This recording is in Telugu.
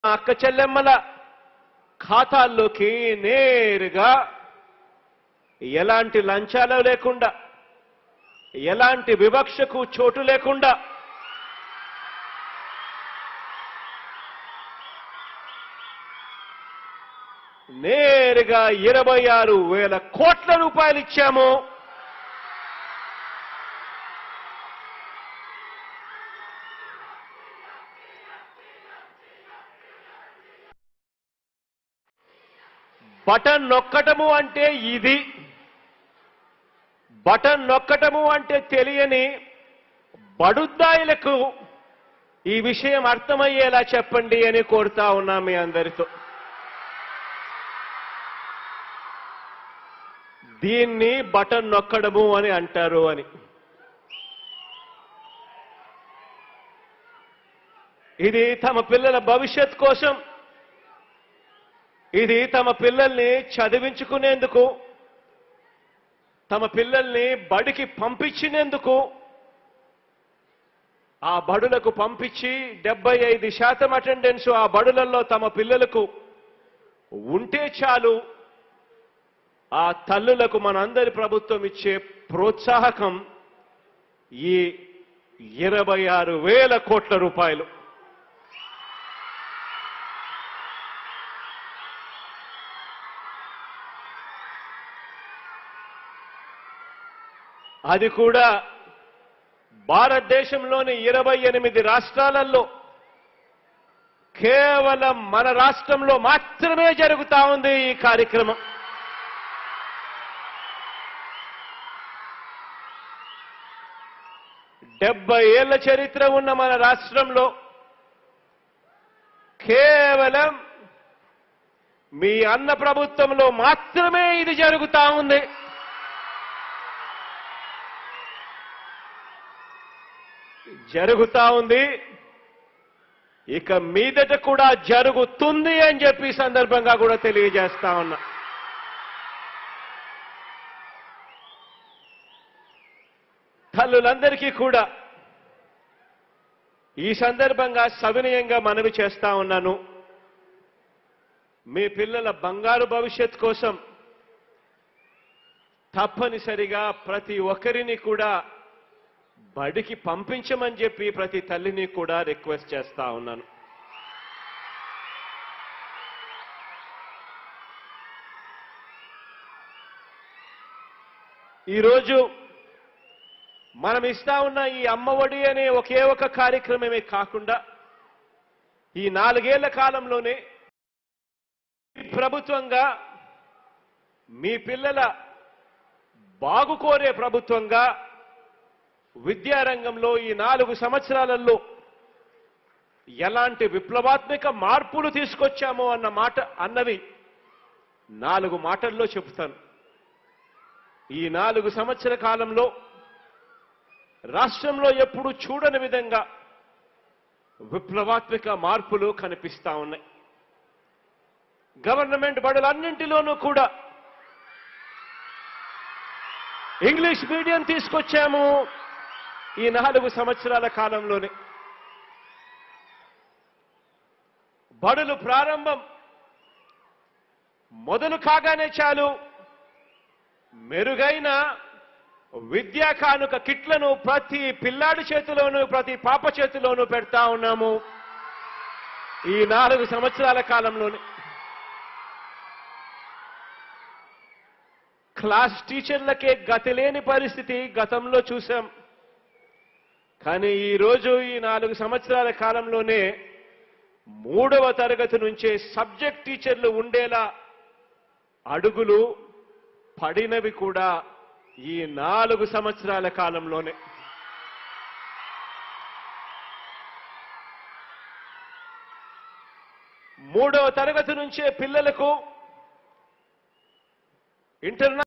అక్క చెల్లెమ్మల ఖాతాల్లోకి నేరుగా ఎలాంటి లంచాలు లేకుండా ఎలాంటి వివక్షకు చోటు లేకుండా నేరుగా ఇరవై ఆరు వేల కోట్ల రూపాయలు ఇచ్చాము బటన్ నొక్కటము అంటే ఇది బటన్ నొక్కటము అంటే తెలియని బడుద్దాయిలకు ఈ విషయం అర్థమయ్యేలా చెప్పండి అని కోరుతా ఉన్నా మీ అందరితో దీన్ని బటన్ నొక్కడము అని అంటారు అని ఇది తమ పిల్లల భవిష్యత్ కోసం ఇది తమ పిల్లల్ని చదివించుకునేందుకు తమ పిల్లల్ని బడికి పంపించినందుకు ఆ బడులకు పంపించి డెబ్బై ఐదు శాతం అటెండెన్స్ ఆ బడులలో తమ పిల్లలకు ఉంటే చాలు ఆ తల్లులకు మనందరి ప్రభుత్వం ఇచ్చే ప్రోత్సాహకం ఈ ఇరవై ఆరు వేల కోట్ల రూపాయలు అది కూడా భారతదేశంలోని ఇరవై ఎనిమిది రాష్ట్రాలలో కేవలం మన రాష్ట్రంలో మాత్రమే జరుగుతా ఉంది ఈ కార్యక్రమం డెబ్బై ఏళ్ల చరిత్ర ఉన్న మన రాష్ట్రంలో కేవలం మీ అన్న ప్రభుత్వంలో మాత్రమే ఇది జరుగుతా ఉంది జరుగుతా ఉంది ఇక మీదట కూడా జరుగుతుంది అని చెప్పి ఈ సందర్భంగా కూడా తెలియజేస్తా ఉన్నా తల్లులందరికీ కూడా ఈ సందర్భంగా సవినయంగా మనవి చేస్తా ఉన్నాను మీ పిల్లల బంగారు భవిష్యత్ కోసం తప్పనిసరిగా ప్రతి ఒక్కరిని కూడా బడికి పంపించమని చెప్పి ప్రతి తల్లిని కూడా రిక్వెస్ట్ చేస్తా ఉన్నాను ఈరోజు మనం ఇస్తా ఉన్న ఈ అమ్మఒడి అనే ఒకే ఒక కార్యక్రమమే కాకుండా ఈ నాలుగేళ్ల కాలంలోనే ప్రభుత్వంగా మీ పిల్లల బాగు కోరే ప్రభుత్వంగా విద్యారంగంలో ఈ నాలుగు సంవత్సరాలలో ఎలాంటి విప్లవాత్మక మార్పులు తీసుకొచ్చామో అన్న మాట అన్నవి నాలుగు మాటల్లో చెబుతాను ఈ నాలుగు సంవత్సర కాలంలో రాష్ట్రంలో ఎప్పుడు చూడని విధంగా విప్లవాత్మక మార్పులు కనిపిస్తా ఉన్నాయి గవర్నమెంట్ బడులన్నింటిలోనూ కూడా ఇంగ్లీష్ మీడియం తీసుకొచ్చాము ఈ నాలుగు సంవత్సరాల కాలంలోనే బడులు ప్రారంభం మొదలు కాగానే చాలు మెరుగైన విద్యా కానుక కిట్లను ప్రతి పిల్లాడి చేతిలోనూ ప్రతి పాప చేతిలోనూ పెడతా ఉన్నాము ఈ నాలుగు సంవత్సరాల కాలంలోనే క్లాస్ టీచర్లకే గతి లేని పరిస్థితి గతంలో చూశాం కానీ ఈ రోజు ఈ నాలుగు సంవత్సరాల కాలంలోనే మూడవ తరగతి నుంచే సబ్జెక్ట్ టీచర్లు ఉండేలా అడుగులు పడినవి కూడా ఈ నాలుగు సంవత్సరాల కాలంలోనే మూడవ తరగతి నుంచే పిల్లలకు ఇంటర్నల్